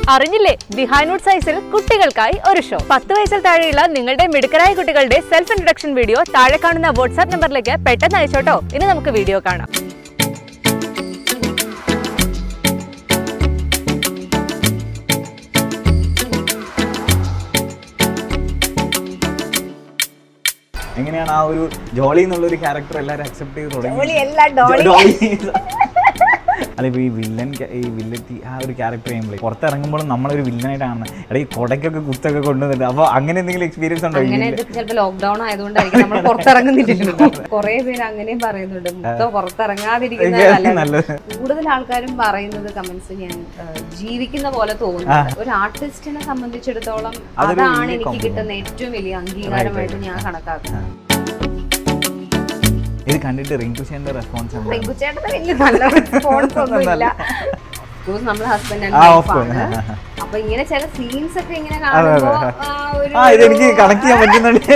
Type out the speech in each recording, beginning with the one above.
അറിഞ്ഞില്ലേ ബിഹൈൻഡ് സൈസിൽ കുട്ടികൾക്കായി ഒരു ഷോ പത്ത് വയസ്സിൽ താഴെയുള്ള നിങ്ങളുടെ മിടുക്കരായ കുട്ടികളുടെ സെൽഫ് ഇൻട്രൊഡക്ഷൻ വീഡിയോ താഴെ കാണുന്ന വാട്സ്ആപ്പ് നമ്പറിലേക്ക് പെട്ടെന്ന് അയച്ചോട്ടോ ഇനി നമുക്ക് വീഡിയോ കാണാം എങ്ങനെയാണ് ആ ഒരു ജോളി എന്നുള്ള ഒരു ക്യാരക്ടർ എല്ലാവരും അക്സെപ്റ്റ് ചെയ്ത് തുടങ്ങി ജോളിയല്ല, ഡോളി. ഡോളി. അല്ല ഇപ്പൊ ഈ വില്ലൻ ഈ വില്ലത്തി ആ ഒരു ക്യാരക്ടർ ചെയ്യുമ്പോൾ പുറത്തിറങ്ങുമ്പോഴും നമ്മളൊരു വില്ലനായിട്ടാണ് എടാ ഈ കൊടക്കൊക്കെ കുത്തൊക്കെ കൊണ്ടുവന്നിട്ട് അപ്പൊ അങ്ങനെ എന്തെങ്കിലും എക്സ്പീരിയൻസ് ഉണ്ടോ ഈ അങ്ങനെ വില്ലൻ? ഇത് ചിലപ്പോ ലോക്ക്ഡൌൺ ആയതുകൊണ്ടായിരിക്കും നമ്മൾ പുറത്തിറങ്ങുന്നില്ലല്ലോ കുറെ പേര് അങ്ങനെയും പറയുന്നുണ്ട് മൊത്തം പുറത്തിറങ്ങാതിരിക്കുന്നത് നല്ലത്. നല്ലത് കൂടുതൽ ആൾക്കാരും പറയുന്നത് കമന്റ്സ് ഞാൻ ആ, ജീവിക്കുന്ന പോലെ തോന്നുന്നു ഒരു ആർട്ടിസ്റ്റിനെ സംബന്ധിച്ചിടത്തോളം അതൊരു അതാണ് വലിയ എനിക്ക് compliment. കിട്ടുന്ന ഏറ്റവും വലിയ അംഗീകാരമായിട്ട് ഞാൻ കണക്കാക്കുന്നത് ഇത് കണ്ടിട്ട് റിങ്കു ചേന്റെ റെസ്പോൺസ് ഉണ്ട് പെൺകുച്ചേട്ടന് വലിയ നല്ല റെസ്പോൺസ് ഒന്നും ഇല്ല ബിക്കോസ് നമ്മൾ ഹസ്ബൻഡ് ആൻഡ് ആ, of വൈഫ് course. ആണ് അപ്പൊ ഇങ്ങനെ ചില സീൻസ് ഒക്കെ ഇങ്ങനെ കാണുമ്പോ ആ, ഒരു ആ ഇത് എനിക്ക് കണക്ട് ചെയ്യാൻ പറ്റുന്നുണ്ട്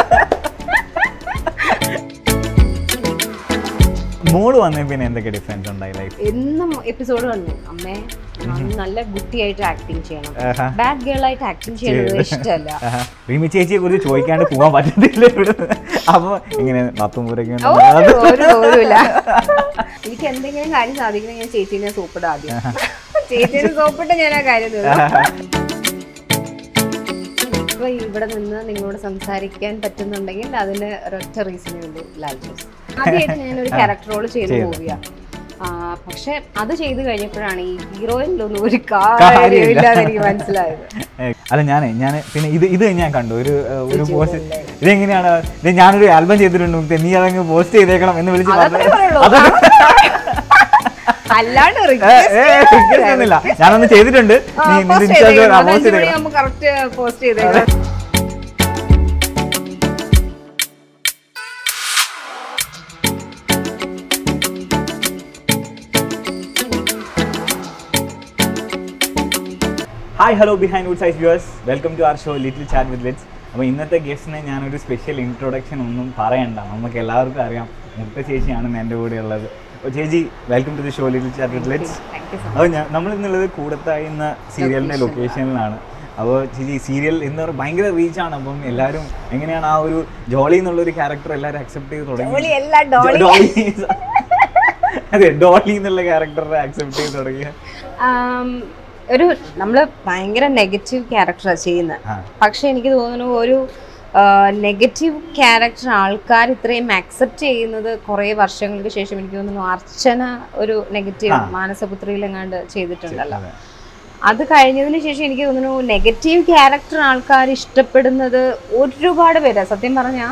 മോള് വന്നേ പിന്നെ എന്തൊക്കെ ഡിഫറൻസ് ഉണ്ടായി ലൈഫ് എന്നും എപ്പിസോഡ് കണ്ടു അമ്മേ നല്ല കുട്ടിയായിട്ട് ആക്ടിങ് ചെയ്യണം ആഹാ. ബാഡ് ഗേൾ ആയിട്ട് ആക്ടിങ് ചെയ്യുന്നത് ഇഷ്ടമല്ല റീമി ചേച്ചിയെ കുറിച്ച് ചോദിക്കാണ്ട് പോകാൻ പറ്റത്തില്ല ഇവിടെ അപ്പൊ ഇങ്ങനെ നത്തുമ്പൂരൊക്കെ ഒരു ഒരു ഒരുമില്ല എനിക്ക് എന്തെങ്കിലും കാര്യം സാധിക്കണം ഞാൻ ചേച്ചീനെ സോപ്പിടും ആദ്യം ചേച്ചീനെ സോപ്പിട്ട് ഞാൻ ആ കാര്യം തീർക്കും. ഇപ്പൊ ഇവിടെ നിന്ന് നിങ്ങളോട് സംസാരിക്കാൻ പറ്റുന്നുണ്ടെങ്കിൽ അതിന് ഒരൊറ്റ റീസണേ ഉള്ളൂ ലാൽ ജോസ് ആദ്യമായിട്ട് ഞാൻ ഒരു ക്യാരക്ടർ റോൾ ചെയ്ത് മൂവിയാ പക്ഷെ അത് ചെയ്ത് കഴിഞ്ഞപ്പോഴാണ് ഈ ഹീറോയിലൊന്നും ഒരു കാര്യമില്ലാതെ എനിക്ക് മനസ്സിലായത് അല്ല ഞാനേ ഞാൻ പിന്നെ ഇത് ഇത് ഞാൻ കണ്ടു ഒരു ഏഹ്, ഒരു പോസ്റ്റ് ഇതെങ്ങനെയാണ് ഇത് ഞാനൊരു ആൽബം ചെയ്തിട്ടുണ്ട് മുക്തേ, നീ അതങ്ങ് പോസ്റ്റ് ചെയ്തേക്കണം എന്ന് വിളിച്ച് അതത്രേ പറയുള്ളൂ. അല്ലാണ്ട് ഏ, request ഏ, request ഒന്നുമില്ല. ഞാനൊന്ന് ചെയ്തിട്ടുണ്ട് ആ, നീ post നിന്റെ ചെയ്തേക്കണം. Instagram അത് post അഞ്ച് ചെയ്തേക്കണം മണിയാകുമ്പോ correct post ചെയ്തേക്കണം. Hi hello behind wood size viewers welcome to our show little chat with let's അപ്പോൾ ഇന്നത്തെ ഗസ്റ്റിനെ ഞാനൊരു സ്പെഷ്യൽ ഇൻട്രൊഡക്ഷൻ ഒന്നും പറയണ്ട നമുക്ക് എല്ലാവർക്കും അറിയാം മുക്ത ചേച്ചിയാണ് എൻ്റെ കൂടെ ഉള്ളത് അപ്പോൾ ചേച്ചി welcome to the show little chat with let's Thank you so much. അപ്പോൾ ഞാൻ നമ്മൾ ഇന്നുള്ളത് കൂടത്തായി എന്ന സീരിയലിൻ്റെ ലൊക്കേഷനിലാണ് അപ്പോൾ ചേച്ചി സീരിയൽ എന്ന് പറയുന്നത് ഭയങ്കര റീച്ചാണ് അപ്പം എല്ലാവരും എങ്ങനെയാണ് ആ ഒരു ജോളി എന്നുള്ള ഒരു ക്യാരക്ടർ എല്ലാവരും അക്സെപ്റ്റ് ചെയ്ത് തുടങ്ങി ജോളിയല്ല, ഡോളി. ഡോളി അതെ ഡോളി എന്നുള്ള ക്യാരക്ടറെ അക്സെപ്റ്റ് ചെയ്ത് തുടങ്ങിയ ആം, ഒരു നമ്മള് ഭയങ്കര നെഗറ്റീവ് ക്യാരക്ടറാണ് ചെയ്യുന്നത് ആ. പക്ഷെ എനിക്ക് തോന്നുന്നു ഒരു നെഗറ്റീവ് ക്യാരക്ടർ ആൾക്കാർ ഇത്രയും അക്സെപ്റ്റ് ചെയ്യുന്നത് കുറേ വർഷങ്ങൾക്ക് ശേഷം എനിക്ക് തോന്നുന്നു അർച്ചന ഒരു നെഗറ്റീവ് മാനസപുത്രിയിലെങ്ങാണ്ട് ചെയ്തിട്ടുണ്ടല്ലോ അതെ. അത് കഴിഞ്ഞതിന് ശേഷം എനിക്ക് തോന്നുന്നു നെഗറ്റീവ് ക്യാരക്ടർ ആൾക്കാർ ഇഷ്ടപ്പെടുന്നത് ഒരുപാട് പേര് സത്യം പറഞ്ഞാൽ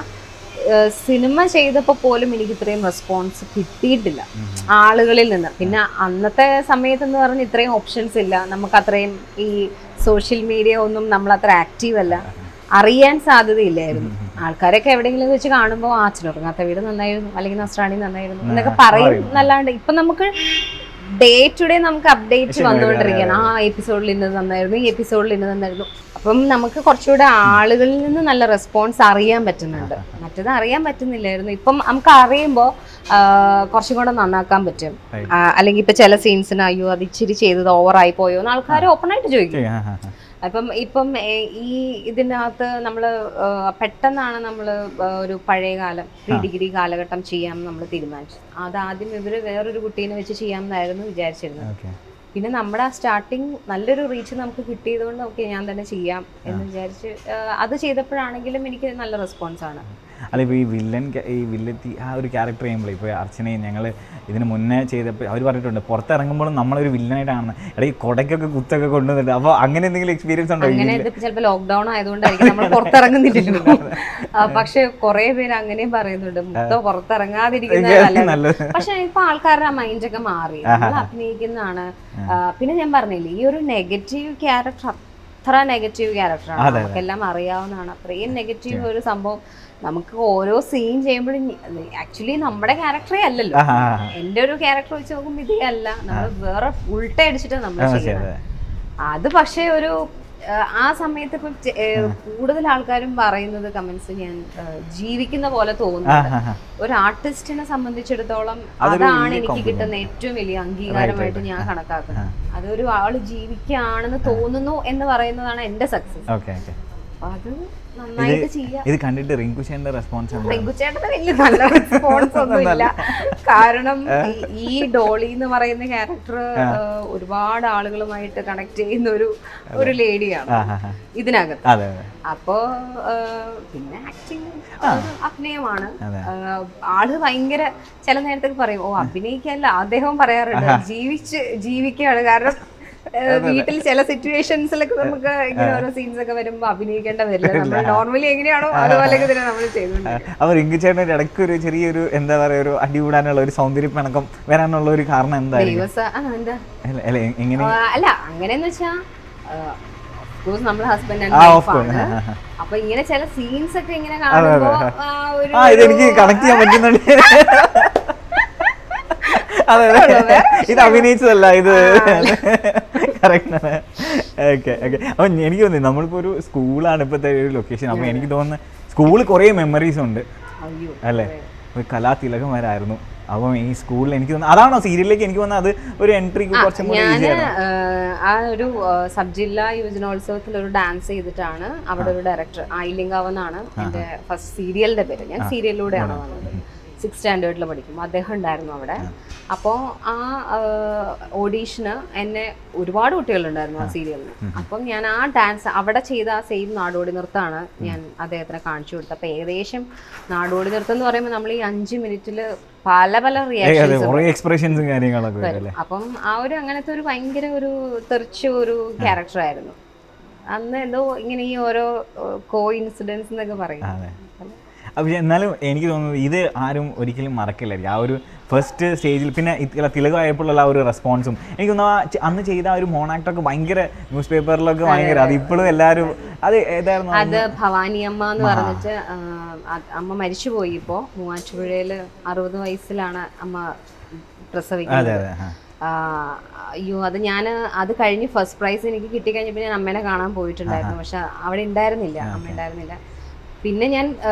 സിനിമ ചെയ്തപ്പോൾ പോലും എനിക്ക് ഇത്രയും റെസ്പോൺസ് കിട്ടിയിട്ടില്ല ആളുകളിൽ നിന്ന് പിന്നെ അന്നത്തെ സമയത്ത് എന്ന് പറഞ്ഞ് ഇത്രയും ഓപ്ഷൻസ് ഇല്ല നമുക്ക് അത്രയും ഈ സോഷ്യൽ മീഡിയ ഒന്നും നമ്മൾ അത്ര ആക്റ്റീവ് അല്ല അറിയാൻ സാധ്യതയില്ലായിരുന്നു ആൾക്കാരൊക്കെ എവിടെയെങ്കിലും വെച്ച് കാണുമ്പോൾ ആ ചിലർങ്ങാത്ത വീട് നന്നായിരുന്നു അല്ലെങ്കിൽ നസ്രാണി നന്നായിരുന്നു എന്നൊക്കെ പറയും എന്നല്ലാണ്ട് ഇപ്പൊ നമുക്ക് ഡേ ടു ഡേ നമുക്ക് അപ്ഡേറ്റ് വന്നുകൊണ്ടിരിക്കുകയാണ് ആ എപ്പിസോഡിൽ ഇന്നത് നന്നായിരുന്നു ഈ എപ്പിസോഡിൽ ഇന്നത് നന്നായിരുന്നു അപ്പം നമുക്ക് കുറച്ചുകൂടെ ആളുകളിൽ നിന്ന് നല്ല റെസ്പോൺസ് അറിയാൻ പറ്റുന്നുണ്ട് മറ്റത് അറിയാൻ പറ്റുന്നില്ലായിരുന്നു ഇപ്പം നമുക്ക് അറിയുമ്പോൾ കുറച്ചും കൂടെ നന്നാക്കാൻ പറ്റും Right. ആ, അല്ലെങ്കിൽ ഇപ്പൊ ചില സീൻസിന് അയ്യോ അത് ഇച്ചിരി ചെയ്തത് ഓവറായി പോയോ എന്ന് ആൾക്കാർ ഓപ്പൺ ആയിട്ട് ചോദിക്കും ആ, ആ, ആ. അപ്പം ഇപ്പം ഏ, ഈ ഇതിനകത്ത് നമ്മൾ പെട്ടെന്നാണ് നമ്മൾ ഒരു പഴയ കാലം പ്രീ ഡിഗ്രി കാലഘട്ടം ചെയ്യാൻ നമ്മൾ തീരുമാനിച്ചത് അതാദ്യം ഇവര് വേറൊരു കുട്ടീനെ വെച്ച് ചെയ്യാമെന്നായിരുന്നു വിചാരിച്ചിരുന്നത് ഓക്കെ പിന്നെ നമ്മുടെ ആ സ്റ്റാർട്ടിങ് നല്ലൊരു റീച്ച് നമുക്ക് കിട്ടിയതുകൊണ്ട് ഓക്കെ ഞാൻ തന്നെ ചെയ്യാം എന്ന് വിചാരിച്ച് ആ, അത് ചെയ്തപ്പോഴാണെങ്കിലും എനിക്ക് നല്ല റെസ്പോൺസ് ആണ് അല്ല ഇപ്പോൾ ഈ വില്ലൻ ക്യാ- ഈ വില്ലത്തി ആ ഒരു ക്യാരക്ടർ ചെയ്യുമ്പോൾ ഇപ്പോൾ അർച്ചനയും ഞങ്ങൾ ഇതിന് മുന്നേ ചെയ്തപ്പോൾ അവർ പറഞ്ഞിട്ടുണ്ട് പുറത്തിറങ്ങുമ്പോഴും നമ്മളൊരു വില്ലനായിട്ടാണ് എടാ ഈ കൊടക്കൊക്കെ കുത്തൊക്കെ കൊണ്ടുവന്നിട്ട് അപ്പോൾ അങ്ങനെ എന്തെങ്കിലും എക്സ്പീരിയൻസ് ഉണ്ടോ ഈ അങ്ങനെ വില്ലൻ? ഇത് ചിലപ്പോൾ ലോക്ക്ഡൌൺ ആയതുകൊണ്ടായിരിക്കും നമ്മൾ പുറത്തിറങ്ങുന്നില്ലല്ലോ ആ, പക്ഷെ കുറെ പേര് അങ്ങനെയും പറയുന്നുണ്ട് മൊത്തം പുറത്തിറങ്ങാതിരിക്കുന്നത് നല്ലത്. നല്ലത് പക്ഷെ ഇപ്പൊ ആൾക്കാരുടെ മൈൻഡ് ഒക്കെ മാറി നമ്മൾ അഭിനയിക്കുന്നതാണ് ആ, പിന്നെ ഞാൻ പറഞ്ഞില്ലേ ഈ ഒരു നെഗറ്റീവ് ക്യാരക്ടർ അത്ര നെഗറ്റീവ് ക്യാരക്ടറാണ് അതെ, അതെ. നമുക്കെല്ലാം അറിയാവുന്നതാണ് അത്രയും നെഗറ്റീവ് ഒരു സംഭവം നമുക്ക് ഓരോ സീൻ ചെയ്യുമ്പോഴും ആക്ച്വലി നമ്മുടെ ക്യാരക്ടറേ അല്ലല്ലോ ആ, ആ, ആ. എന്റെ ഒരു ക്യാരക്ടർ വെച്ച് നോക്കുമ്പോൾ ഇതേ അല്ല നമ്മൾ വേറെ ഉൾട്ട അടിച്ചിട്ട് നമ്മൾ ആ, ശരി, ചെയ്യുന്നത് അതെ. അത് പക്ഷേ ഒരു ഏഹ് ആ സമയത്ത് ഇപ്പൊ ചെ- ഏഹ് കൂടുതൽ ആൾക്കാരും പറയുന്നത് കമന്റ്സ് ഞാൻ ഏഹ് ജീവിക്കുന്ന പോലെ ആ, തോന്നുന്നു ആ, ആ. ഒരു ആർട്ടിസ്റ്റിനെ സംബന്ധിച്ചിടത്തോളം അതൊരു അതാണ് വലിയ എനിക്ക് compliment. കിട്ടുന്ന ഏറ്റവും വലിയ അംഗീകാരമായിട്ട് ഞാൻ കണക്കാക്കുന്നത് അതൊരു ആള് ജീവിക്കുകയാണെന്ന് തോന്നുന്നു എന്ന് പറയുന്നതാണ് എന്റെ സക്സസ് ഓക്കെ ഓക്കെ അപ്പൊ അത് നന്നായിട്ട് ചെയ്യാം ഇത് കണ്ടിട്ട് റിങ്കുഷേന്റെ റെസ്പോൺസ് എന്താ റിങ്കുച്ചേട്ടന് വലിയ നല്ല റെസ്പോൺസ് ഒന്നും ഇല്ല കാരണം ഈ- ഈ ഡോളി എന്ന് പറയുന്ന ക്യാരക്ടർ ഒരുപാട് ആളുകളുമായിട്ട് കണക്ട് ചെയ്യുന്ന ഒരു ഒരു ലേഡിയാണ് ആ, ആ, ആ. ഇതിനകത്ത് അതെ അതെ അപ്പോ ആ, പിന്നെ ആക്ടിങ് അഭിനയമാണ് അതെ. ആ, ആള് ഭയങ്കര ചില നേരത്തൊക്കെ പറയും ഓ അഭിനയിക്കല്ല അദ്ദേഹം പറയാറുണ്ട് ജീവിച്ച് ജീവിക്കുകയാണ് കാരണം ആ, വീട്ടിൽ ചില സിറ്റുവേഷൻസിലൊക്കെ നമുക്ക് ഇങ്ങനെ ഓരോ സീൻസ് ഒക്കെ വരുമ്പോ അഭിനയിക്കേണ്ട വരില്ല നമ്മൾ നോർമലി എങ്ങനെയാണോ അതുപോലെയൊക്കെ തന്നെ നമ്മൾ ചെയ്തുകൊണ്ട് അപ്പൊ റിങ്കു ചേട്ടൻ ഇടയ്ക്ക് ഒരു ചെറിയൊരു എന്താ പറയാ ഒരു അടി കൂടാനുള്ള ഒരു സൗന്ദര്യ പിണക്കം വരാനുള്ള ഒരു കാരണം എന്തായിരിക്കും ദിവസ ആ എന്താ അല്ല അല്ല, എ- എങ്ങനെ ആ, അല്ല അങ്ങനെയെന്ന് വെച്ചാ കോഴ്സ് നമ്മൾ ഹസ്ബൻഡ് ആ ആൻഡ് ഓഫ് കോഴ്സ് വൈഫാണ് അപ്പൊ ഇങ്ങനെ ചില സീൻസ് ഒക്കെ ഇങ്ങനെ കാണുമ്പോ ആ, ഒരു ആ ഇത് എനിക്ക് കണക്ട് ചെയ്യാൻ പറ്റുന്നുണ്ട് അതെ അതെ ഇത് അഭിനയിച്ചതല്ല ഇത് കറക്റ്റ് ആണ് ഓക്കെ ഓക്കെ അപ്പൊ എനിക്ക് തോന്നുന്നു നമ്മളിപ്പോ ഒരു സ്കൂളാണ് ഇപ്പോഴത്തെ ഒരു ലൊക്കേഷൻ അപ്പൊ എനിക്ക് തോന്നുന്നു സ്കൂളിൽ കുറേ മെമ്മറീസ് ഉണ്ട് അയ്യോ അല്ലേ ഒരു കലാതിലകന്മാരായിരുന്നു അപ്പം ഈ സ്കൂളിൽ എനിക്ക് തോന്നുന്നു അതാണോ സീരിയലിലേക്ക് എനിക്ക് തോന്നുന്നത് അത് ഒരു എൻട്രിക്ക് കുറച്ചും കൂടി ഈസി ഞാന് ആയിരുന്നു ആ ഒരു സബ് ജില്ലാ യുവജനോത്സവത്തിൽ ഒരു ഡാൻസ് ചെയ്തിട്ടാണ് അവിടെ ഒരു ഡയറക്ടർ ആയിലിംഗാവ് എന്നാണ് എന്റെ ഫസ്റ്റ് സീരിയലിന്റെ പേര് ഞാൻ സീരിയലിലൂടെയാണ് വന്നത് സിക്സ് സ്റ്റാൻഡേർഡിൽ പഠിക്കും അദ്ദേഹം ഉണ്ടായിരുന്നു അവിടെ അപ്പോൾ ആ ഓഡീഷന് എന്നെ ഒരുപാട് കുട്ടികളുണ്ടായിരുന്നു ആ സീരിയലിന് അപ്പം ഞാൻ ആ ഡാൻസ് അവിടെ ചെയ്ത ആ സെയിം നാടോടി നൃത്തമാണ് ഞാൻ അദ്ദേഹത്തിന് കാണിച്ചു കൊടുത്തത് അപ്പം ഏകദേശം നാടോടി നൃത്തം എന്ന് പറയുമ്പോൾ നമ്മൾ ഈ അഞ്ച് മിനിറ്റിൽ പല പല ഏയ് അതെ റിയാക്ഷൻസ് കുറേ എക്സ്പ്രഷൻസും കാര്യങ്ങളൊക്കെ വരും അല്ലേ അപ്പം ആ ഒരു അങ്ങനത്തെ ഒരു ഭയങ്കര ഒരു തെറിച്ച ഒരു ക്യാരക്ടർ ആയിരുന്നു അന്ന് എന്തോ ഇങ്ങനെ ഈ ഓരോ കോ ഇൻസിഡൻസ് എന്നൊക്കെ പറയും അതെ പക്ഷെ എന്നാലും എനിക്ക് തോന്നുന്നത് ഇത് ആരും ഒരിക്കലും മറക്കില്ലായിരിക്കും ആ ഒരു ഫസ്റ്റ് സ്റ്റേജിൽ പിന്നെ ഇത് തിലകമായപ്പോഴുള്ള ആ ഒരു റെസ്പോൺസും എനിക്ക് തോന്നുന്നു ആ ചെ- അന്ന് ചെയ്ത ആ ഒരു മോണാക്ടൊക്കെ ഭയങ്കര ന്യൂസ് പേപ്പറിലൊക്കെ ഭയങ്കര അത് ഇപ്പോഴും എല്ലാവരും അത് ഏതായിരുന്നു അത് ഭവാനി അമ്മ എന്ന് പറഞ്ഞിട്ട് ആ, അത് അമ്മ മരിച്ചുപോയി ഇപ്പോ മൂവാറ്റുപുഴയില് അറുപത് വയസ്സിലാണ് അമ്മ അതെ പ്രസവിക്കുന്നത് അതെ ആ. ആ, അയ്യോ അത് ഞാൻ അത് കഴിഞ്ഞ് ഫസ്റ്റ് പ്രൈസ് എനിക്ക് കിട്ടിക്കഴിഞ്ഞപ്പോൾ ഞാൻ അമ്മേനെ കാണാൻ പോയിട്ടുണ്ടായിരുന്നു പക്ഷെ അവിടെ ഉണ്ടായിരുന്നില്ല അമ്മ ഉണ്ടായിരുന്നില്ല പിന്നെ ഞാൻ ആ,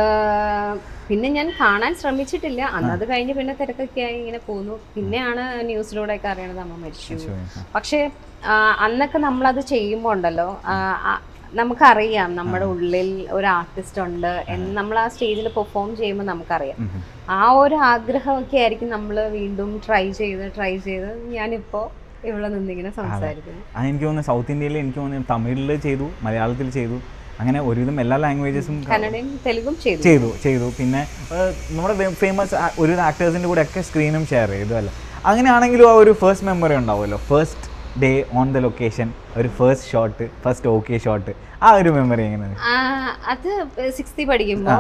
പിന്നെ ഞാൻ കാണാൻ ശ്രമിച്ചിട്ടില്ല അന്ന് അത് കഴിഞ്ഞ് പിന്നെ തിരക്കൊക്കെ ആയി ഇങ്ങനെ പോന്നു പിന്നെയാണ് ന്യൂസിലൂടെയൊക്കെ അറിയണത് അമ്മ മരിച്ചു പക്ഷേ ആ, അന്നൊക്കെ നമ്മളത് ചെയ്യുമ്പോൾ ഉണ്ടല്ലോ ആ, ആ, നമുക്കറിയാം നമ്മുടെ ഉള്ളിൽ ഒരു ആർട്ടിസ്റ്റ് ഉണ്ട് എന്ന് നമ്മൾ ആ സ്റ്റേജിൽ പെർഫോം ചെയ്യുമ്പോൾ നമുക്കറിയാം ആ ഒരു ആഗ്രഹമൊക്കെ ആയിരിക്കും നമ്മൾ വീണ്ടും ട്രൈ ചെയ്ത് ട്രൈ ചെയ്ത് ഞാനിപ്പോൾ ഇവിടെ നിന്നിങ്ങനെ സംസാരിക്കുന്നു അത് എനിക്ക് തോന്നുന്നു സൗത്ത് ഇന്ത്യയിൽ എനിക്ക് തോന്നുന്നു തമിഴിൽ ചെയ്തു മലയാളത്തിൽ ചെയ്തു അങ്ങനെ ഒരുവിധം എല്ലാ ലാംഗ്വേജസും കന്നഡയും തെലുഗും ചെയ്തു ചെയ്തു ചെയ്തു പിന്നെ ഏഹ്, നമ്മുടെ ഫേമസ് ഒരു ആക്ടേഴ്സിൻ്റെ കൂടെ ഒക്കെ സ്ക്രീനും ഷെയർ ചെയ്തു അല്ല അങ്ങനെയാണെങ്കിലും ആ ഒരു ഫസ്റ്റ് മെമ്മറി ഉണ്ടാവുമല്ലോ first day on the location ഒരു first shot first okay shot ആ ഒരു മെമ്മറി എങ്ങനെയാണ് ആ, അത് സിക്സ്തി പഠിക്കുമ്പോൾ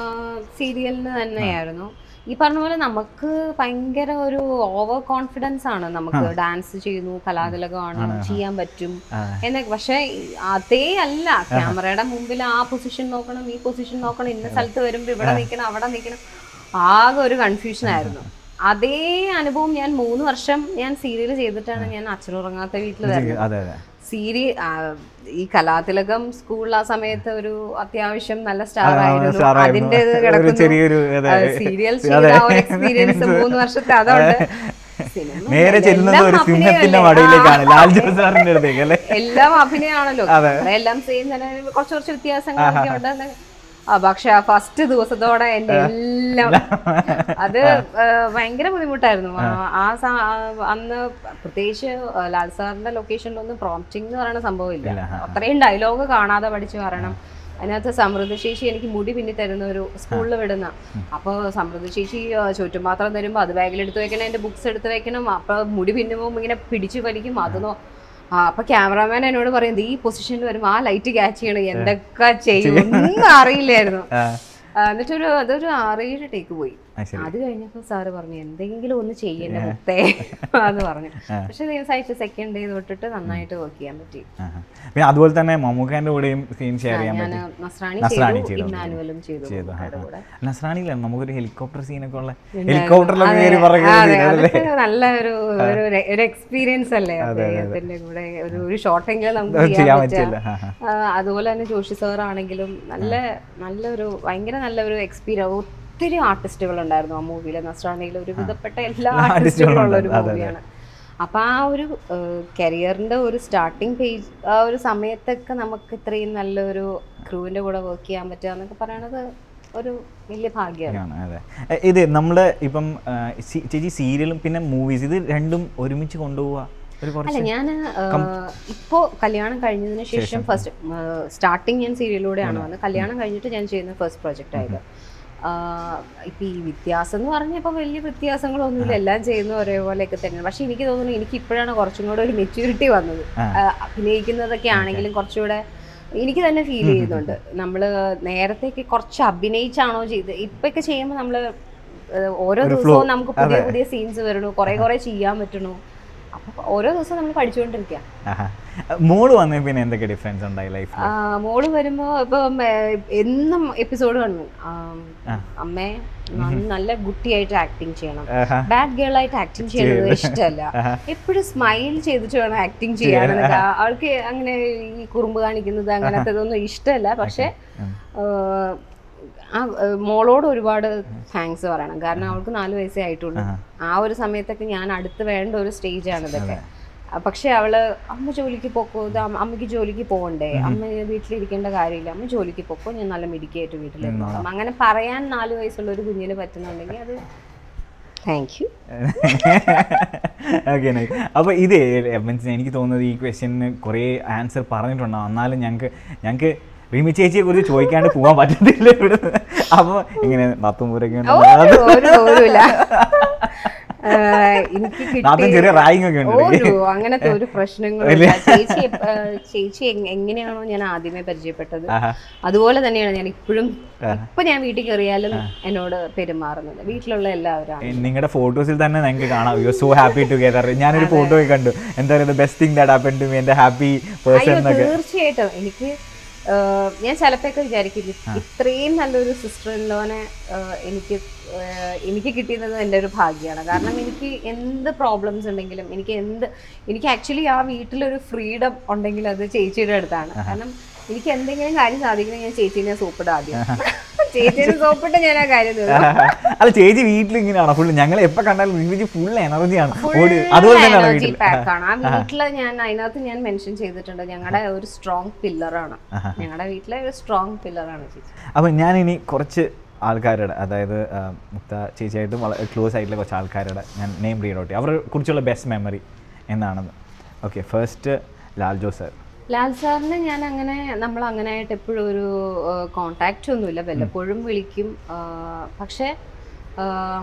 സീരിയലിന് തന്നെയായിരുന്നു ഈ പറഞ്ഞ പോലെ നമുക്ക് ഭയങ്കര ഒരു ഓവർ കോൺഫിഡൻസ് ആണ് നമുക്ക് ഡാൻസ് ചെയ്യുന്നു കലാതിലകമാണ് ചെയ്യാൻ പറ്റും ആ. എന്നൊക്കെ പക്ഷെ അതേ അല്ല ക്യാമറയുടെ മുമ്പിൽ ആ പൊസിഷൻ നോക്കണം ഈ പൊസിഷൻ നോക്കണം ഇന്ന സ്ഥലത്ത് വരുമ്പോൾ ഇവിടെ നിൽക്കണം അവിടെ നിൽക്കണം ആകെ ഒരു കൺഫ്യൂഷൻ ആയിരുന്നു അതേ അനുഭവം ഞാൻ മൂന്ന് വർഷം ഞാൻ സീരിയൽ ചെയ്തിട്ടാണ് ഞാൻ അച്ഛനുറങ്ങാത്ത വീട്ടിൽ വരുന്നത് അതെ അതെ സീരി ആ, ഈ കലാതിലകം സ്കൂളിൽ ആ സമയത്ത് ഒരു അത്യാവശ്യം നല്ല സ്റ്റാർ ആ, ആയിരുന്നു star ആയിരുന്നു. അതിന്റെ ഇത് ഒരു കിടക്കുന്നു ചെറിയൊരു, അതെ, സീരിയൽ അതെ. ചെയ്ത ആ ഒരു എക്സ്പീരിയൻസ് മൂന്ന് വർഷത്തെ അതുണ്ട് സിനിമ നേരെ ചെല്ലുന്നത് എല്ലാം ഒരു സിംഹത്തിന്റെ അഭിനയമല്ലേ? മടയിലേക്കാണ് ആ, ലാൽ ജോസ് സാറിന്റെ അടുത്തേക്ക് അല്ലേ എല്ലാം അഭിനയമാണല്ലോ അതെ. ഇവിടെ എല്ലാം സെയിം തന്നെ കുറച്ച് കുറച്ച് വ്യത്യാസങ്ങളൊക്കെ ഉണ്ട് ആ പക്ഷെ ആ ഫസ്റ്റ് ദിവസത്തോടെ എന്റെ എല്ലാം അത് ആ, ഭയങ്കര ബുദ്ധിമുട്ടായിരുന്നു ആ, ആ സ- ആ, അന്ന് പ്രത്യേകിച്ച് ആ, ലാൽ സാറിന്റെ ലൊക്കേഷനിലൊന്നും പ്രോംപ്റ്റിംഗ് എന്ന് പറയുന്ന സംഭവം ഇല്ല ഇല്ല, ആ. അത്രയും ഡയലോഗ് കാണാതെ പഠിച്ചു പറയണം അതിനകത്ത് സമൃദ്ധ ശേഷി എനിക്ക് മുടി പിന്നി തരുന്ന ഒരു സ്കൂളിൽ വിടുന്ന അപ്പോൾ സമൃദ്ധ ശേഷി ആ, ചുറ്റുപാത്രം തരുമ്പോൾ അത് ബാഗിൽ എടുത്ത് വെക്കണം എൻ്റെ ബുക്സ് എടുത്ത് വെക്കണം അപ്പോൾ മുടി പിന്നുമ്പോൾ ഇങ്ങനെ പിടിച്ചു വലിക്കും അത് നോ ആ അപ്പൊ ക്യാമറാമാൻ എന്നോട് പറയും "ദേ ഈ പൊസിഷനിൽ വരുമ്പോൾ ആ ലൈറ്റ് ക്യാച്ച് ചെയ്യണം എന്തൊക്കെ ചെയ്യും ഒന്നും അറിയില്ലായിരുന്നു ആ. ആ, എന്നിട്ടൊരു അതൊരു ആറേഴ് ടേക്ക് പോയി ആ, ശരി അത് കഴിഞ്ഞപ്പോൾ സാറ് പറഞ്ഞു എന്തെങ്കിലും ഒന്ന് ചെയ്യേണ്ട മുത്തേ എന്ന് പറഞ്ഞു പക്ഷെ ദിവസമായിട്ട് സെക്കൻഡ് ഡേ തൊട്ടിട്ട് നന്നായിട്ട് വർക്ക് ചെയ്യാൻ പറ്റി ആഹാ. പിന്നെ അതുപോലെ തന്നെ മമ്മൂക്കാൻ്റെ കൂടെയും സീൻ ഷെയർ ചെയ്യാൻ ഞാൻ പറ്റി നസ്രാണി നസ്രാണി ചെയ്തു ചെയ്തു. ഇമ്മാനുവലും ചെയ്തു ചെയ്തു മമ്മൂക്കയുടെ കൂടെ നസ്രാണിയിലാണ് നമുക്കൊരു ഹെലികോപ്റ്റർ സീനൊക്കെ ഉള്ള ഹെലികോപ്റ്ററിലൊക്കെ കയറി അതെ, പറയുന്നത് അതൊക്കെ നല്ല ഒരു ഒരു രെ- ഒരു എക്സ്പീരിയൻസ് അല്ലേ അദ്ദേഹത്തിന്റെ കൂടെ ഒരു ഒരു ഷോട്ടെങ്കിലും നമുക്ക് ചെയ്യാൻ ചെയ്യാൻ പറ്റില്ല പറ്റുക ആഹാ. ആ, അതുപോലെ തന്നെ ജോഷി സാർ ആണെങ്കിലും നല്ല നല്ലൊരു ഭയങ്കര നല്ലൊരു എക്സ്പീരിയൻസ് ഒത്തിരി ആർട്ടിസ്റ്റുകൾ ഉണ്ടായിരുന്നു ആ മൂവിയിൽ നസ്രാണിയിൽ ഒരു വിധപ്പെട്ട എല്ലാ ആർട്ടിസ്റ്റുകളും ഉള്ള ഒരു മൂവിയാണ് അപ്പൊ ആ ഒരു കരിയറിന്റെ ഒരു സ്റ്റാർട്ടിങ് പേജ് ആ ഒരു സമയത്തൊക്കെ നമുക്ക് ഇത്രയും നല്ലൊരു ക്രൂവിന്റെ കൂടെ വർക്ക് ചെയ്യാൻ പറ്റുക എന്നൊക്കെ പറയണത് ഒരു വലിയ ഭാഗ്യമാണ് ആണ്, അതെ എ, ഇത് നമ്മുടെ ഇപ്പം ആ, സി- ചേച്ചി സീരിയലും പിന്നെ മൂവീസ് ഇത് രണ്ടും ഒരുമിച്ച് കൊണ്ടുപോവുക ഒരു അല്ല കുറച്ച് ഞാൻ ഇപ്പോ കല്യാണം കഴിഞ്ഞതിന് ശേഷം ഫസ്റ്റ് സ്റ്റാർട്ടിങ് ഞാൻ സീരിയലിലൂടെയാണ് വന്നത് കല്യാണം കഴിഞ്ഞിട്ട് ഞാൻ ചെയ്യുന്ന ഫസ്റ്റ് പ്രൊജക്റ്റ് ആയത് ആഹ് ഇപ്പൊ ഈ വ്യത്യാസം എന്ന് പറഞ്ഞപ്പോൾ വലിയ വ്യത്യാസങ്ങളൊന്നുമില്ല എല്ലാം ചെയ്യുന്ന ഒരേപോലെയൊക്കെ തന്നെയാണ് പക്ഷെ എനിക്ക് തോന്നുന്നു എനിക്ക് ഇപ്പോഴാണ് കുറച്ചും കൂടെ ഒരു മെച്യൂരിറ്റി വന്നത് ആ. ആഹ് അഭിനയിക്കുന്നതൊക്കെ ആണെങ്കിലും കുറച്ചുകൂടെ എനിക്ക് തന്നെ ഫീൽ ചെയ്യുന്നുണ്ട് നമ്മൾ നേരത്തേക്ക് കുറച്ച് അഭിനയിച്ചാണോ ചെയ്ത് ഇപ്പൊക്കെ ചെയ്യുമ്പോൾ നമ്മൾ ഓരോ ഒരു ദിവസവും flow. നമുക്ക് പുതിയ അതെ. പുതിയ സീൻസ് വരണു കുറെ കുറെ ചെയ്യാൻ പറ്റണു അപ്പൊ ഓരോ ദിവസവും നമ്മൾ പഠിച്ചുകൊണ്ടിരിക്കുക ആഹാ. മോള് വന്നേ പിന്നെ എന്തൊക്കെ ഡിഫറൻസ് ഉണ്ടായി ലൈഫിൽ ആ, മോള് വരുമ്പോ ഇപ്പം ഏ, എന്നും എപ്പിസോഡ് കാണും ആ, ആ. അമ്മേ ന- നല്ല കുട്ടിയായിട്ട് ആക്ടിങ് ചെയ്യണം ബാഡ് ഗേൾ ആയിട്ട് ആക്ടിങ് ചെയ്യുന്നത് ഇഷ്ടമല്ല എപ്പോഴും സ്മൈൽ ചെയ്തിട്ട് വേണം ആക്ടിങ് ചെയ്യാനൊക്കെ ആ- ആൾക്ക് അങ്ങനെ ഈ കുറുമ്പ് കാണിക്കുന്നത് അങ്ങനത്തെ ഇതൊന്നും ഇഷ്ടമല്ല പക്ഷെ ഏഹ്, ആ ഏഹ്, മോളോട് ഒരുപാട് താങ്ക്സ് പറയണം കാരണം അവൾക്ക് നാല് വയസ്സേ ആയിട്ടുള്ളൂ ആ ഒരു സമയത്തൊക്കെ ഞാൻ അടുത്ത് വേണ്ട ഒരു സ്റ്റേജാണ് ഇതൊക്കെ ആ, പക്ഷെ അവള് അമ്മ ജോലിക്ക് പോക്കോ ഇത് അമ്മ- അമ്മയ്ക്ക് ജോലിക്ക് പോകണ്ടേ അമ്മ വീട്ടിലിരിക്കേണ്ട കാര്യമില്ല അമ്മ ജോലിക്ക് പോക്കോ ഞാൻ നല്ല മിടിക്കായിട്ട് വീട്ടിലിരുന്നോളാം അങ്ങനെ പറയാൻ നാല് വയസ്സുള്ള ഒരു കുഞ്ഞിന് പറ്റുന്നുണ്ടെങ്കിൽ അത് താങ്ക് യു ഓക്കെ അപ്പോൾ ഇത് മീൻസ് എനിക്ക് തോന്നുന്നത് ഈ ക്വസ്റ്റ്യന് കുറേ ആൻസർ പറഞ്ഞിട്ടുണ്ടാവും എന്നാലും ഞങ്ങൾക്ക് ഞങ്ങൾക്ക് റിമി ചേച്ചിയെ കുറിച്ച് ചോദിക്കാണ്ട് പോകാൻ പറ്റത്തില്ല ഇവിടെ അപ്പോൾ ഇങ്ങനെ നത്തുമ്പൂരൊക്കെ ഒരു ഒരു ഒരുമില്ല എനിക്ക് നാത്തും കിട്ടിയ ചെറിയ റായിങ് ഒക്കെ ഉണ്ട് ഒരു അങ്ങനത്തെ ഒരു പ്രശ്നങ്ങളും ഇല്ല. ചേച്ചി എപ്പ- ഏഹ് ചേച്ചി എങ്- എങ്ങനെയാണോ ഞാൻ ആദ്യമേ പരിചയപ്പെട്ടത് ആഹാ. അതുപോലെ തന്നെയാണ് ഞാൻ ഇപ്പോഴും ഇപ്പൊ ഞാൻ വീട്ടിൽ കയറിയാലും എന്നോട് പെരുമാറുന്നത് വീട്ടിലുള്ള എല്ലാവരും നിങ്ങളുടെ ഫോട്ടോസിൽ തന്നെ ഞങ്ങൾക്ക് കാണാം യു സോ ഹാപ്പി ടുഗെദർ ഞാനൊരു ഫോട്ടോ കണ്ടു എന്താ പറയുക best thing that happen to me എൻ്റെ ഹാപ്പി പേഴ്സൺ അയ്യോ എന്നൊക്കെ തീർച്ചയായിട്ടും എനിക്ക് ഏഹ്, ഞാൻ ചിലപ്പോഴൊക്കെ വിചാരിക്കും ഇത്രയും നല്ലൊരു സിസ്റ്റർ ഇൻലോനെ എനിക്ക് ഏഹ്, എനിക്ക് കിട്ടിയത് എൻ്റെ ഒരു ഭാഗ്യമാണ് കാരണം എനിക്ക് എന്ത് പ്രോബ്ലംസ് ഉണ്ടെങ്കിലും എനിക്ക് എന്ത് എനിക്ക് ആക്ച്വലി ആ വീട്ടിലൊരു ഫ്രീഡം ഉണ്ടെങ്കിൽ അത് ചേച്ചിയുടെ അടുത്താണ് കാരണം എനിക്ക് എന്തെങ്കിലും കാര്യം സാധിക്കണമെങ്കിൽ ഞാൻ ചേച്ചീനെ സോപ്പിടും ആദ്യം ചേച്ചീനെ സോപ്പിട്ട് ഞാൻ ആ കാര്യം തീർക്കും അല്ല ചേച്ചി വീട്ടിൽ ഇങ്ങനെയാണോ ഫുൾ ഞങ്ങൾ എപ്പോൾ കണ്ടാലും ചേച്ചി ഫുൾ എനർജിയാണ് ഓടി അതുപോലെ തന്നെയാണ് എനർജി വീട്ടിൽ പാക്ക് ആണ് ആ വീട്ടില് ഞാൻ അതിനകത്ത് ഞാൻ മെൻഷൻ ചെയ്തിട്ടുണ്ട് ഞങ്ങളുടെ ഒരു സ്ട്രോങ് പില്ലറാണ് ഞങ്ങളുടെ വീട്ടിലെ ഒരു സ്ട്രോങ് പില്ലറാണ് ചേച്ചി അപ്പം ഞാനിനി കുറച്ച് ആൾക്കാരുടെ അതായത് ആ, മുക്ത ചേച്ചിയായിട്ടും വളരെ ക്ലോസ് ആയിട്ടുള്ള കുറച്ച് ആൾക്കാരുടെ ഞാൻ നെയിം റീഡ് ഔട്ട് അവരെ കുറിച്ചുള്ള ബെസ്റ്റ് മെമ്മറി എന്താണെന്ന് okay first Lal Jose sir Lal സാറിനെ ഞാൻ അങ്ങനെ നമ്മൾ അങ്ങനെ ആയിട്ട് എപ്പോഴും ഒരു കോണ്ടാക്റ്റ് ഒന്നുമില്ല വല്ലപ്പോഴും വിളിക്കും ആ, പക്ഷേ ആ,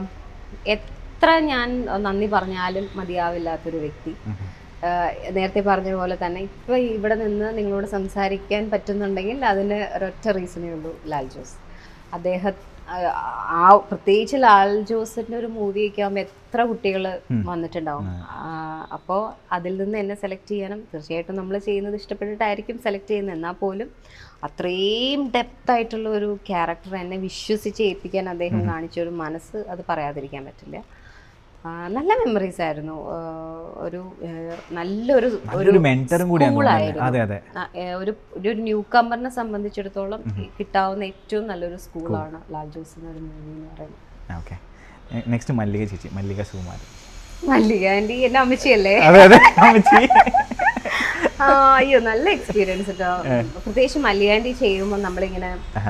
എത്ര ഞാൻ നന്ദി പറഞ്ഞാലും മതിയാവില്ലാത്തൊരു വ്യക്തി ആ, നേരത്തെ പറഞ്ഞ പോലെ തന്നെ ഇപ്പൊ ഇവിടെ നിന്ന് നിങ്ങളോട് സംസാരിക്കാൻ പറ്റുന്നുണ്ടെങ്കിൽ അതിന് ഒരൊറ്റ റീസണേ ഉള്ളൂ ലാൽ ജോസ് അദ്ദേഹം ആ പ്രത്യേകിച്ച് ലാൽ ജോസിന്റെ ഒരു മൂവിയൊക്കെ ആകുമ്പോൾ എത്ര കുട്ടികൾ വന്നിട്ടുണ്ടാവും അപ്പോൾ അതിൽ നിന്ന് എന്നെ സെലക്ട് ചെയ്യാനും തീർച്ചയായിട്ടും നമ്മൾ ചെയ്യുന്നത് ഇഷ്ടപ്പെട്ടിട്ടായിരിക്കും സെലക്ട് ചെയ്യുന്നത് എന്നാൽ പോലും അത്രയും ഡെപ്ത് ആയിട്ടുള്ള ഒരു ക്യാരക്ടർ എന്നെ വിശ്വസിച്ച് ഏൽപ്പിക്കാൻ അദ്ദേഹം കാണിച്ച ഒരു മനസ്സ് അത് പറയാതിരിക്കാൻ പറ്റില്ല ആ, നല്ല മെമ്മറീസ് ആയിരുന്നു ആ, ഒരു ആ, നല്ലൊരു നല്ലൊരു മെന്ററും കൂടിയാണ് തോന്നുന്നത്. സ്കൂളായിരുന്നു. അതെ അതെ ആ, ഏ, ഒരു ഒരു ന്യൂ കമ്പറിനെ സംബന്ധിച്ചിടത്തോളം കിട്ടാവുന്ന ഏറ്റവും നല്ലൊരു സ്കൂളാണ് ലാൽ ജോസ് എന്നൊരു മൂവി എന്ന് പറയുന്നത് ഓക്കെ നെക്സ്റ്റ് മല്ലിക ചേച്ചി മല്ലിക സുകുമാരൻ മല്ലിക ആൻറ്റി എൻ്റെ അമ്മച്ചിയല്ലേ അതെ അതെ അമ്മച്ചി ആ, അയ്യോ നല്ല എക്സ്പീരിയൻസ് കേട്ടോ പ്രത്യേകിച്ച് മല്ലികാൻറ്റി ചെയ്യുമ്പോൾ നമ്മളിങ്ങനെ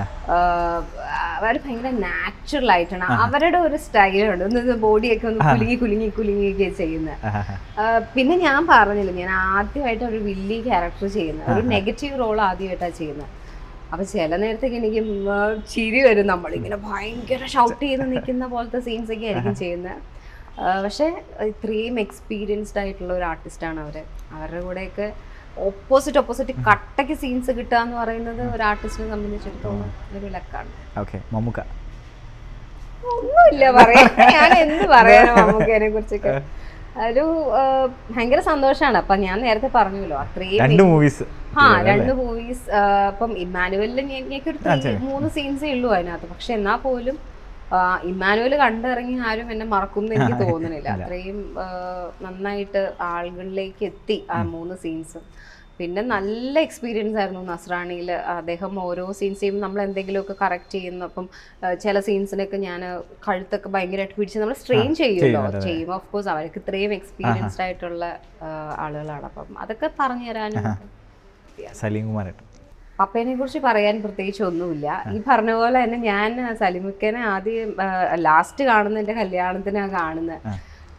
അവർ ഭയങ്കര നാച്ചുറൽ ആയിട്ടാണ് അവരുടെ ഒരു സ്റ്റൈലുണ്ട് ഒന്ന് ബോഡിയൊക്കെ ഒന്ന് കുലുങ്ങി കുലുങ്ങി കുലുങ്ങിയൊക്കെ ചെയ്യുന്നത് ആ, പിന്നെ ഞാൻ പറഞ്ഞില്ല ഞാൻ ആദ്യമായിട്ട് ഒരു വില്ലി ക്യാരക്ടർ ചെയ്യുന്നത് ഒരു നെഗറ്റീവ് റോൾ ആദ്യമായിട്ടാണ് ചെയ്യുന്നത് അപ്പൊ ചില നേരത്തേക്ക് എനിക്ക് ഉം, ആ, ചിരി വരും നമ്മളിങ്ങനെ ഭയങ്കര ഷൗട്ട് ചെയ്ത് നിൽക്കുന്ന പോലത്തെ സീൻസ് ഒക്കെ ആയിരിക്കും ചെയ്യുന്നത് പക്ഷെ ഇത്രയും എക്സ്പീരിയൻസ്ഡ് ആയിട്ടുള്ള ഒരു ആർട്ടിസ്റ്റാണ് അവര് അവരുടെ കൂടെയൊക്കെ ഓപ്പോസിറ്റ് ഓപ്പോസിറ്റ് കട്ടയ്ക്ക് സീൻസ് കിട്ടുക എന്ന് പറയുന്നത് ഒരു ആർട്ടിസ്റ്റിനെ സംബന്ധിച്ചിടത്തോളം ഒരു ലക്കാണ് ഓക്കെ മമ്മൂക്ക ഒന്നുമില്ല പറയാൻ ഞാൻ എന്ത് പറയാനോ മമ്മൂക്കേനെ കുറിച്ചൊക്കെ ഒരു ആ, ഭയങ്കര സന്തോഷാണ് അപ്പൊ ഞാൻ നേരത്തെ പറഞ്ഞല്ലോ അത്രയും രണ്ട് മൂവീസ് ആ രണ്ട് മൂവീസ് ഇപ്പം ഇമ്മാനുവലിൽ എനിക്ക് ഒരു three- മൂന്ന് സീൻസേ ഉള്ളൂ അതിനകത്ത് പക്ഷെ എന്നാ പോലും ആ, ഇമ്മാനുവൽ കണ്ടിറങ്ങി ആരും എന്നെ മറക്കും എനിക്ക് തോന്നുന്നില്ല അത്രയും ആ, നന്നായിട്ട് ആളുകളിലേക്ക് എത്തി ആ മൂന്ന് സീൻസും പിന്നെ നല്ല എക്സ്പീരിയൻസ് ആയിരുന്നു നസ്രാണിയിൽ അദ്ദേഹം ഓരോ സീൻസ് ചെയ്യുമ്പോൾ നമ്മൾ എന്തെങ്കിലുമൊക്കെ കറക്റ്റ് ചെയ്യുന്നു അപ്പം ആ, ചില സീൻസിനൊക്കെ ഞാൻ കഴുത്തൊക്കെ ഭയങ്കരമായിട്ട് പിടിച്ച് നമ്മൾ സ്ട്രെയിൻ ചെയ്യുമല്ലോ ചെയ്യുമ്പോൾ ഓഫ് കോഴ്സ് അവർക്ക് ഇത്രയും എക്സ്പീരിയൻസ്ഡ് ആയിട്ടുള്ള ആ, ആളുകളാണ് അപ്പം അതൊക്കെ പറഞ്ഞു തരാനും സലീം കുമാരേട്ടൻ പപ്പേനെ കുറിച്ച് പറയാൻ പ്രത്യേകിച്ച് ഒന്നുമില്ല ഈ പറഞ്ഞ പോലെ തന്നെ ഞാൻ സലിമുക്കനെ ആദ്യം ലാസ്റ്റ് കാണുന്ന എൻ്റെ കല്യാണത്തിനാണ് കാണുന്നത്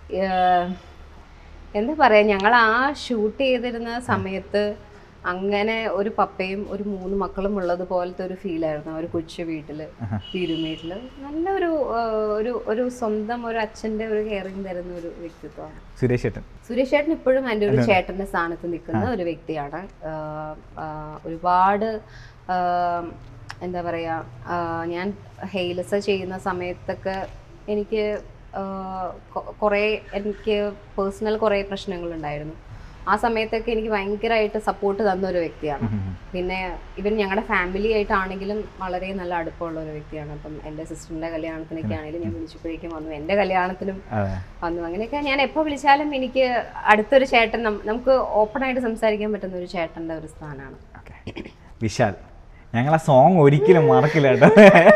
എന്താ പറയാ ഞങ്ങൾ ആ ഷൂട്ട് ചെയ്തിരുന്ന സമയത്ത് അങ്ങനെ ഒരു പപ്പയും ഒരു മൂന്ന് മക്കളും ഉള്ളത് പോലത്തെ ഒരു ഫീലായിരുന്നു ഒരു കൊച്ചു വീട്ടില് തിരുമേട്ടില് നല്ലൊരു ആ, ഒരു ഒരു സ്വന്തം ഒരു അച്ഛന്റെ ഒരു കെയറിങ് തരുന്ന ഒരു വ്യക്തിത്വമാണ് സുരേഷ് ചേട്ടൻ സുരേഷ് ചേട്ടൻ ഇപ്പോഴും എൻ്റെ ഒരു ചേട്ടൻ്റെ സ്ഥാനത്ത് നിൽക്കുന്ന ഒരു വ്യക്തിയാണ് ആഹ് ആഹ് ഒരുപാട് ആഹ് എന്താ പറയുക ഞാൻ ഹെയിലസ ചെയ്യുന്ന സമയത്തൊക്കെ എനിക്ക് ആഹ് കൊ- കുറേ എനിക്ക് പേഴ്സണൽ കുറേ പ്രശ്നങ്ങളുണ്ടായിരുന്നു ആ സമയത്തൊക്കെ എനിക്ക് ഭയങ്കരമായിട്ട് സപ്പോർട്ട് തന്ന ഒരു വ്യക്തിയാണ് പിന്നെ ഇവൻ ഞങ്ങളുടെ ഫാമിലി ആയിട്ടാണെങ്കിലും വളരെ നല്ല അടുപ്പമുള്ള ഒരു വ്യക്തിയാണ് അപ്പം എൻ്റെ സിസ്റ്ററിൻ്റെ കല്യാണത്തിനൊക്കെ ആണെങ്കിലും ഞാൻ വിളിച്ചപ്പോഴേക്കും വന്നു എൻ്റെ കല്യാണത്തിനും അതെ വന്നു അങ്ങനെയൊക്കെ ഞാൻ എപ്പോൾ വിളിച്ചാലും എനിക്ക് അടുത്തൊരു ചേട്ടൻ നം- നമുക്ക് ഓപ്പൺ ആയിട്ട് സംസാരിക്കാൻ പറ്റുന്ന ഒരു ചേട്ടൻ്റെ ഒരു സ്ഥാനമാണ് ഓക്കെ വിശാൽ ഞങ്ങൾ ആ സോങ് ഒരിക്കലും മറക്കില്ല കേട്ടോ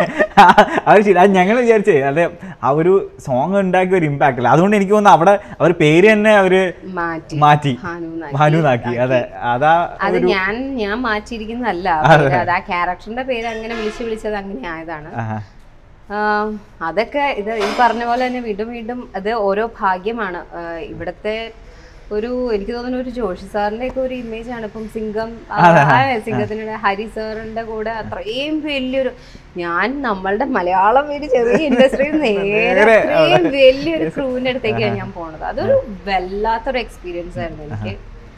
അത് ശരി അത് ഞങ്ങൾ വിചാരിച്ചേ അതെ ആ ഒരു സോങ് ഉണ്ടാക്കിയ ഒരു ഇമ്പാക്റ്റ് അല്ല അതുകൊണ്ട് എനിക്ക് തോന്നുന്നു അവിടെ അവർ പേര് തന്നെ അവര് മാറ്റി മാറ്റി ഭാനു നാക്കി. ഭാനുനാക്കി അതെ അതാ അത് ഞാൻ ഞാൻ മാറ്റിയിരിക്കുന്നതല്ല പേര്. അത് ആ ക്യാരക്ടറിന്റെ പേര് അങ്ങനെ വിളിച്ച് വിളിച്ചത് അങ്ങനെ ആയതാണ് ആഹാ. ആഹ് അതൊക്കെ ഇത് ഈ പറഞ്ഞ പോലെ തന്നെ വീണ്ടും വീണ്ടും അത് ഓരോ ഭാഗ്യമാണ് ആഹ് ഇവിടുത്തെ ഒരു എനിക്ക് തോന്നുന്നു ഒരു ജോഷി സാറിന്റെ ഒക്കെ ഒരു ഇമേജ് ആണ് ഇപ്പം സിംഗം സിംഗത്തിനുടെ ഹരി സാറിന്റെ കൂടെ അത്രയും വലിയൊരു ഞാൻ നമ്മളുടെ മലയാളം ഒരു ചെറിയ ഇൻഡസ്ട്രി നേരെ അത്രയും വലിയൊരു ക്രൂവിന്റെ അടുത്തേക്കാണ് ഞാൻ പോണത് അതൊരു വല്ലാത്തൊരു എക്സ്പീരിയൻസ് ആയിരുന്നു എനിക്ക്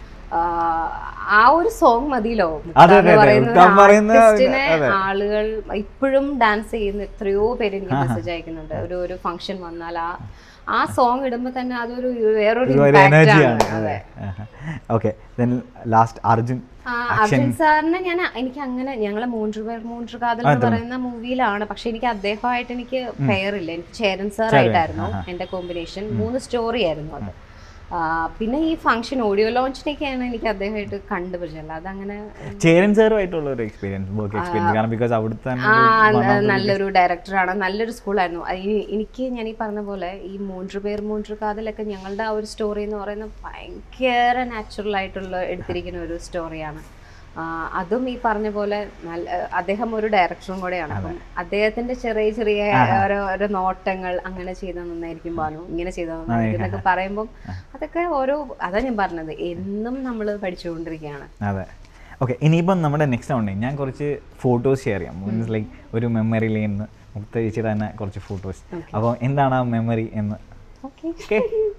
ആഹ് ആ ഒരു സോങ് മതിയല്ലോ അതെ, എന്ന് അതെ. പറയുന്ന ഒരു മുക്താൻ പറയുന്ന artist-നെ അതെ. ആളുകൾ ഇപ്പോഴും ഡാൻസ് ചെയ്യുന്ന എത്രയോ പേര് എനിക്ക് മെസ്സേജ് അയക്കുന്നുണ്ട് ഒരു ഒരു ഫംഗ്ഷൻ വന്നാൽ ആ ആ സോങ് ഇടുമ്പോ തന്നെ അതൊരു വേറൊരു ഒരു impact എനർജിയാണ് ആണ് അതെ ഓക്കെ ദെൻ ലാസ്റ്റ് അർജുൻ ആ, അർജുൻ സാറിനെ ഞാൻ എനിക്ക് അങ്ങനെ ഞങ്ങളെ മൂன்று പേർ മൂன்று കാതൽ എന്ന് പറയുന്ന മൂവിയിലാണ് പക്ഷെ എനിക്ക് അദ്ദേഹമായിട്ട് എനിക്ക് പെയറില്ല എനിക്ക് ചേരൻ സാർ ആയിട്ടായിരുന്നു എന്റെ കോമ്പിനേഷൻ മൂന്ന് സ്റ്റോറി ആയിരുന്നു അത് ആ, പിന്നെ ഈ ഫംഗ്ഷൻ ഓഡിയോ ലോഞ്ചിനൊക്കെയാണ് എനിക്ക് അദ്ദേഹമായിട്ട് കണ്ടുപിടിച്ചത് അതങ്ങനെ ചേരൻ സാറുമായിട്ടുള്ള ഒരു എക്സ്പീരിയൻസ് വർക്ക് എക്സ്പീരിയൻസ് കാരണം ബിക്കോസ് അവിടുത്തെ തന്നെ ആ ഒരു ന- നല്ലൊരു ഡയറക്ടറാണ് നല്ലൊരു സ്കൂളായിരുന്നു എനിക്ക് ഞാൻ ഈ പറഞ്ഞ പോലെ ഈ മൂன்று പേർ മൂன்று കാതലൊക്കെ ഞങ്ങളുടെ ആ ഒരു സ്റ്റോറി എന്ന് പറയുന്നത് ഭയങ്കര നാച്ചുറൽ ആയിട്ടുള്ള എടുത്തിരിക്കുന്ന ഒരു സ്റ്റോറിയാണ് അതും ഈ പറഞ്ഞ പോലെ നല്ല അദ്ദേഹം ഒരു ഡയറക്ടറും കൂടെയാണ് അപ്പം അദ്ദേഹത്തിന്റെ ചെറിയ ചെറിയ ഓരോ ഓരോ നോട്ടങ്ങൾ അങ്ങനെ ചെയ്താൽ നന്നായിരിക്കും ബാനു ഇങ്ങനെ ചെയ്താൽ നന്നായിരിക്കും എന്നൊക്കെ പറയുമ്പം അതൊക്കെ ഓരോ അതാ ഞാൻ പറഞ്ഞത് എന്നും നമ്മൾ പഠിച്ചുകൊണ്ടിരിക്കുകയാണ് അതെ ഓക്കെ ഇനിയിപ്പം നമ്മുടെ നെക്സ്റ്റ് ഉണ്ട് ഞാൻ കുറച്ച് ഫോട്ടോസ് ഷെയർ ചെയ്യാം മീൻസ് ലൈക്ക് ഒരു മെമ്മറിയിൽ നിന്ന് മുക്ത ചേച്ചിയുടെ തന്നെ കുറച്ച് ഫോട്ടോസ് അപ്പോൾ എന്താണ് ആ മെമ്മറി എന്ന് ഓക്കെ ഓക്കെ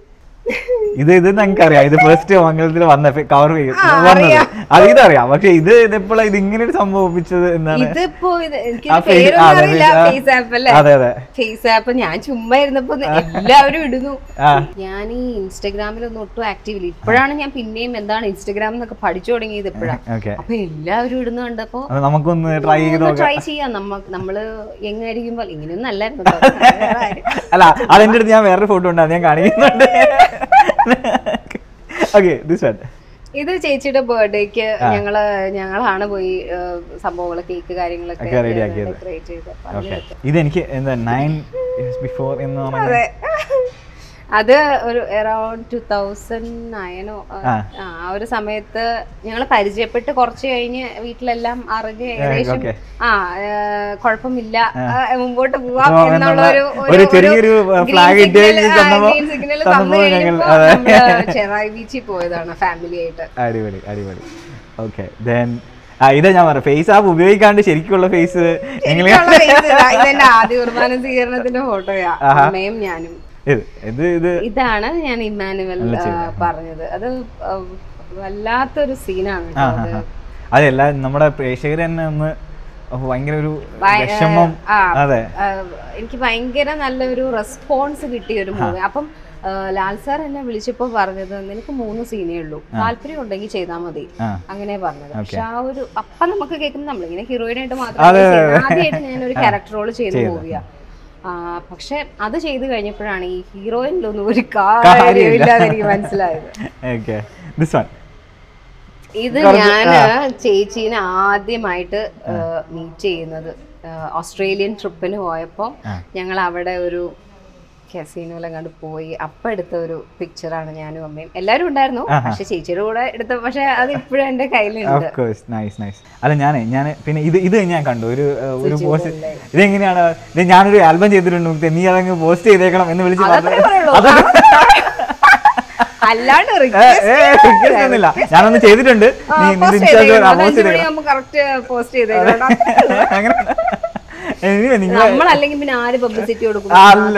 ഇത് ഇത് ഞങ്ങൾക്കറിയാം ഇത് ഫസ്റ്റ് മംഗലത്തിൽ വന്ന കവർ വന്നത് അത് ഇതറിയാം പക്ഷെ ഇത് ഇതെപ്പോഴാ ഇത് ഇങ്ങനെ ഒരു സംഭവിച്ചത് എന്നാണ് ഇതിപ്പോ ഇത് എനിക്ക് ആ face- പേരൊന്നും ആ, അതെ, അറിയില്ല face- ആ. ഫേസ് ആപ്പ് അല്ലേ അതെ അതെ ഫേസ് ആപ്പ് ഞാൻ ചുമ്മാ ഇരുന്നപ്പോ എല്ലാവരും ഇടുന്നു ആ. ഞാൻ ഈ ഇൻസ്റ്റഗ്രാമിലൊന്നും ഒട്ടും ആക്റ്റീവ് ഇല്ല ഇപ്പോഴാണ് ഞാൻ പിന്നെയും എന്താണ് ഇൻസ്റ്റഗ്രാം എന്നൊക്കെ പഠിച്ചു തുടങ്ങിയത് ഇപ്പോഴാണ് ഓക്കെ അപ്പൊ എല്ലാവരും ഇടുന്ന കണ്ടപ്പോ അത് നമുക്കൊന്ന് ട്രൈ ചെയ്ത് നോക്കാം ട്രൈ ചെയ്യാം നമ്മ നമ്മള് എങ്ങായിരിക്കുമ്പോ ഇങ്ങനെയൊന്നും അല്ലായിരുന്നു കേട്ടോ. അല്ല അതെന്റെ അടുത്ത് ഞാൻ വേറൊരു ഫോട്ടോ ഉണ്ട് അത് ഞാൻ കാണിക്കുന്നുണ്ട് ഓക്കെ ദിസ് വൺ ഇത് ചേച്ചിയുടെ ബർത്ത്ഡേക്ക് ഞങ്ങള് ഞങ്ങളാണ് പോയി ഏഹ്, സംഭവങ്ങള് കേക്ക് കാര്യങ്ങളൊക്കെ ഒക്കെ ready ആക്കിയത്. ഡെക്കറേറ്റ് ചെയ്ത് അപ്പൊ ഓക്കെ ഇതെനിക്ക് എന്താ നയൻ ഇയേഴ്സ് ബിഫോർ എന്ന് പറഞ്ഞാൽ അതെ അത് ഒരു അറൌണ്ട് ടു തൗസൻഡ് നയനോ ആ. ആ ഒരു സമയത്ത് ഞങ്ങൾ പരിചയപ്പെട്ട് കുറച്ച് കഴിഞ്ഞ് വീട്ടിലെല്ലാം അറിഞ്ഞ് ഏകദേശം okay. ആ ഏ, കുഴപ്പമില്ല ആ, മുമ്പോട്ട് പോവാം പോവാം എന്നുള്ള ഒരു എന്നുള്ള ഒരു ചെറിയൊരു flag ഇട്ട് തന്നപ്പോ- സിഗ്നൽ തന്നപ്പോ തന്നു ഞങ്ങൾ- കഴിഞ്ഞപ്പോ അതെ. നമ്മള് ചെറായി ബീച്ചിൽ പോയതാണ് ഫാമിലി ആയിട്ട് അടിപൊളി അടിപൊളി ഓക്കെ ദെൻ ആ ഇതാ ഞാൻ പറയാം ഫേസ് ആപ്പ് ഉപയോഗിക്കാണ്ട് ശരിക്കുള്ള ഫേസ് നിങ്ങൾ ശരിക്കുള്ള face ഇതാ. ഇതെന്റെ ആദ്യ കുർബാന സ്വീകരണത്തിന്റെ ഫോട്ടോയാ അമ്മയും ഞാനും ഇത് ഇത് ഇത് ഇതാണ് ഞാൻ ഇമ്മാനുവൽ നല്ല ആ, ചെയ്തത്. പറഞ്ഞത് അത് ആ, വല്ലാത്തൊരു സീനാണ് ആ ആ, ആ. അതല്ല നമ്മുടെ പ്രേക്ഷകർ തന്നെ ഒന്ന് അപ്പോൾ ഭയങ്കര ഒരു ഭയ- വിഷമം ആ, അതെ ആ, എനിക്ക് ഭയങ്കര നല്ലൊരു റെസ്പോൺസ് കിട്ടിയ ഒരു മൂവി അപ്പം ആ, ലാൽ സാർ എന്നെ വിളിച്ചപ്പോൾ പറഞ്ഞത് നിനക്ക് മൂന്ന് സീനേ ഉള്ളൂ താല്പര്യം ഉണ്ടെങ്കിൽ ചെയ്താൽ മതി ആ അങ്ങനെ പറഞ്ഞത് Okay. പക്ഷെ ആ ഒരു അപ്പം നമുക്ക് കേൾക്കുമ്പോൾ നമ്മളിങ്ങനെ ഹീറോയിനായിട്ട് അതെ, മാത്രമേ അതെ, ചെയ്യുന്നത്. ആദ്യമായിട്ട് ഞാനൊരു ക്യാരക്ടർ റോൾ ചെയ്ത ചെയ്തത്. മൂവിയാ പക്ഷെ അത് ചെയ്ത് കഴിഞ്ഞപ്പോഴാണ് ഈ ഹീറോയിനിലൊന്നും ഒരു കാര്യമില്ല. കാര്യമില്ലാതെ എനിക്ക് മനസ്സിലായത് ഓക്കെ ദിസ് വൺ ഇത് കുറച്ച് ഞാൻ ചേച്ചീനെ ആദ്യമായിട്ട് മീറ്റ് ചെയ്യുന്നത് ആ, ഓസ്ട്രേലിയൻ ട്രിപ്പിന് പോയപ്പോൾ ആ. ഞങ്ങൾ അവിടെ ഒരു കസീനോയിലും കണ്ട് പോയി അപ്പം എടുത്ത ഒരു പിക്ചറാണ് ഞാനും അമ്മയും എല്ലാവരും ഉണ്ടായിരുന്നു ആഹാ. പക്ഷെ ചേച്ചിയുടെ കൂടെ എടുത്ത പക്ഷെ അത് ഇപ്പോഴും എൻ്റെ കയ്യിലുണ്ട് ഓഫ് കോഴ്സ് നൈസ് നൈസ് അല്ല ഞാൻ ഞാൻ പിന്നെ ഇത് ഇത് ഞാൻ കണ്ടു ഒരു ഏഹ്, ഒരു പോസ്റ്റ് ഇതെങ്ങനെയാണ് ഇത് ഞാനൊരു ആൽബം ചെയ്തിട്ടുണ്ട് മുക്തേ, നീ അതങ്ങ് പോസ്റ്റ് ചെയ്തേക്കണം എന്ന് വിളിച്ച് അതത്രേ പറഞ്ഞു പറയുള്ളൂ. അത് അല്ലാണ്ട് ഏ, request ഏ, request ഒന്നുമില്ല. ഞാനൊന്ന് ചെയ്തിട്ടുണ്ട് ആ, നീ post നിന്റെ ചെയ്തേക്കണം. ഇൻസ്റ്റാഗ്രാം അത് പോസ്റ്റ് അഞ്ച് ചെയ്തേക്കണം മണിയാകുമ്പോ correct post ചെയ്തേക്കണം. അങ്ങനെ നിങ്ങൾ നമ്മളല്ലെങ്കിൽ പിന്നെ ആര് പബ്ലിസിറ്റി കൊടുക്കും അല്ല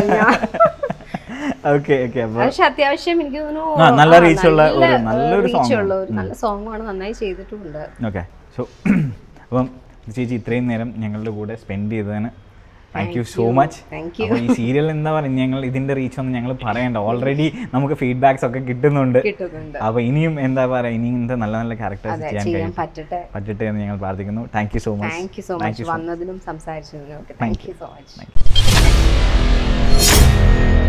ഓക്കെ ഓക്കെ അപ്പൊ പക്ഷെ അത്യാവശ്യം എനിക്ക് തോന്നുന്നു ആ, നല്ല ആ, reach ഉള്ള നല്ല, ഒരു നല്ലൊരു reach song ഉള്ള ആണ്. ഒരു നല്ല സോങ് ആണ് നന്നായി ചെയ്തിട്ടുണ്ട് ഓക്കെ സോ അപ്പം ചേച്ചി ഇത്രയും നേരം ഞങ്ങളുടെ കൂടെ സ്പെൻഡ് ചെയ്തതിന് thank you so much Thank you. അപ്പോൾ ഈ സീരിയൽ എന്താ പറയുക ഞങ്ങൾ ഇതിന്റെ റീച്ച് ഒന്നും ഞങ്ങൾ പറയണ്ട ഓൾറെഡി നമുക്ക് ഫീഡ്ബാക്സ് ഒക്കെ കിട്ടുന്നുണ്ട് കിട്ടുന്നുണ്ട് അപ്പോൾ ഇനിയും എന്താ പറയുക ഇനിയും ഇങ്ങനത്തെ നല്ല നല്ല ക്യാരക്ടേഴ്സ് അതെ ചെയ്യാൻ ചെയ്യാൻ കഴിയും പറ്റട്ടെ പറ്റട്ടെ എന്ന് ഞങ്ങൾ പ്രാർത്ഥിക്കുന്നു thank you so much thank you so much വന്നതിനും സംസാരിച്ചതിനും ഒക്കെ Thank thank you so much Thank you.